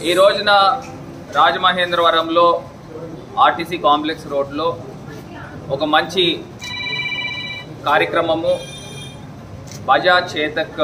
ఈ రోజున రాజమహేంద్రవరంలో ఆర్టీసీ కాంప్లెక్స్ రోడ్లో ఒక మంచి కార్యక్రమము బజాజ్ చేతక్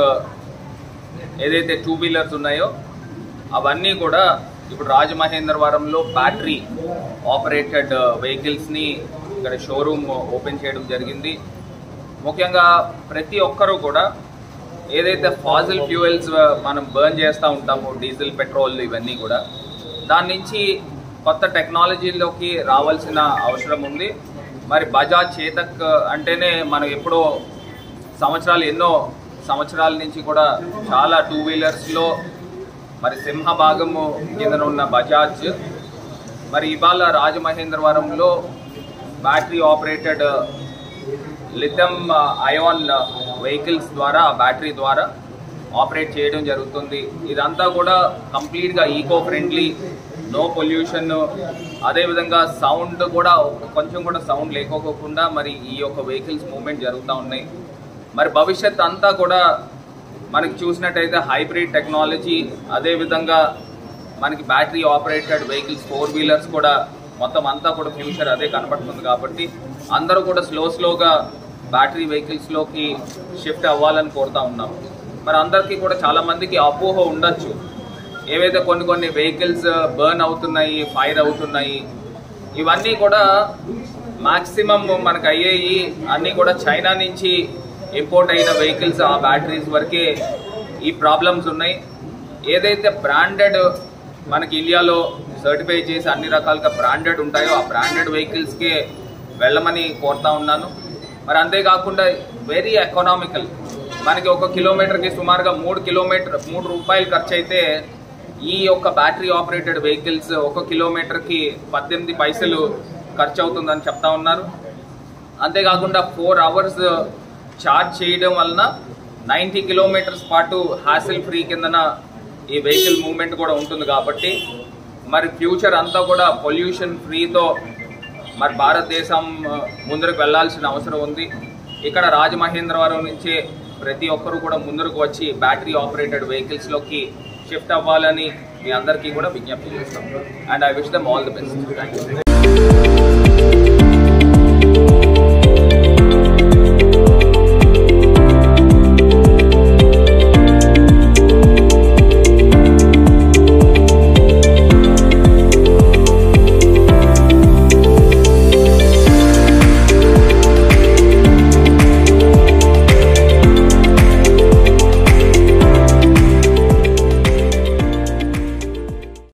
ఏదైతే టూ వీలర్స్ ఉన్నాయో అవన్నీ కూడా ఇప్పుడు రాజమహేంద్రవరంలో బ్యాటరీ ఆపరేటెడ్ వెహికల్స్ని ఇక్కడ షోరూమ్ ఓపెన్ చేయడం జరిగింది ముఖ్యంగా ప్రతి ఒక్కరూ కూడా ఏదైతే ఫాజిల్ ఫ్యూయల్స్ మనం బర్న్ చేస్తూ ఉంటామో డీజిల్ పెట్రోల్ ఇవన్నీ కూడా దాని నుంచి కొత్త టెక్నాలజీలోకి రావాల్సిన అవసరం ఉంది మరి బజాజ్ చేతక్ అంటేనే మనం ఎప్పుడో సంవత్సరాలు ఎన్నో సంవత్సరాల నుంచి కూడా చాలా టూ వీలర్స్లో మరి సింహభాగము కింద ఉన్న బజాజ్ మరి ఇవాళ రాజమహేంద్రవరంలో battery operated lithium ion vehicles ద్వారా బ్యాటరీ ద్వారా ఆపరేట్ చేయడం జరుగుతుంది ఇదంతా కూడా కంప్లీట్గా ఈకో ఫ్రెండ్లీ నో పొల్యూషన్ అదేవిధంగా సౌండ్ కూడా కొంచెం కూడా సౌండ్ లేకోకుండా మరి ఈ యొక్క వెహికల్స్ మూవ్మెంట్ జరుగుతూ ఉన్నాయి మరి భవిష్యత్ అంతా కూడా మనకి చూసినట్టయితే హైబ్రిడ్ టెక్నాలజీ అదేవిధంగా మనకి battery operated vehicles four wheelers కూడా మొత్తం అంతా కూడా ఫ్యూచర్ అదే కనబడుతుంది కాబట్టి అందరూ కూడా స్లో స్లోగా బ్యాటరీ వెహికల్స్లోకి షిఫ్ట్ అవ్వాలని కోరుతా ఉన్నాం మరి అందరికీ కూడా చాలా మందికి అపోహ ఉండొచ్చు ఏవైతే కొన్ని కొన్ని వెహికల్స్ బర్న్ అవుతున్నాయి ఫైర్ అవుతున్నాయి ఇవన్నీ కూడా మాక్సిమం మనకు అయ్యేవి అన్నీ కూడా చైనా నుంచి ఇంపోర్ట్ అయిన వెహికల్స్ ఆ బ్యాటరీస్ వరకే ఈ ప్రాబ్లమ్స్ ఉన్నాయి ఏదైతే బ్రాండెడ్ మనకి ఇండియాలో సర్టిఫై చేసి అన్ని రకాలుగా బ్రాండెడ్ ఉంటాయో ఆ బ్రాండెడ్ వెహికల్స్కే వెళ్ళమని కోరుతా ఉన్నాను మరి అంతేకాకుండా వెరీ ఎకనామికల్ మనకి ఒక కిలోమీటర్కి సుమారుగా మూడు కిలోమీటర్ మూడు రూపాయలు ఖర్చు అయితే ఈ యొక్క బ్యాటరీ ఆపరేటెడ్ వెహికల్స్ ఒక కిలోమీటర్కి పద్దెనిమిది పైసలు ఖర్చు అవుతుందని చెప్తా ఉన్నారు అంతేకాకుండా ఫోర్ అవర్స్ ఛార్జ్ చేయడం వలన నైంటీ కిలోమీటర్స్ పాటు హ్యాసిల్ ఫ్రీ కిందన ఈ వెహికల్ మూవ్మెంట్ కూడా ఉంటుంది కాబట్టి మరి ఫ్యూచర్ అంతా కూడా పొల్యూషన్ ఫ్రీతో మరి భారతదేశం ఆ, ముందరకు వెళ్ళాల్సిన అవసరం ఉంది ఇక్కడ రాజమహేంద్రవరం నుంచే ప్రతి ఒక్కరూ కూడా ముందరకు వచ్చి బ్యాటరీ ఆపరేటెడ్ వెహికల్స్లోకి షిఫ్ట్ అవ్వాలని మీ అందరికీ కూడా విజ్ఞప్తి చేస్తాం and I wish them all the best thank you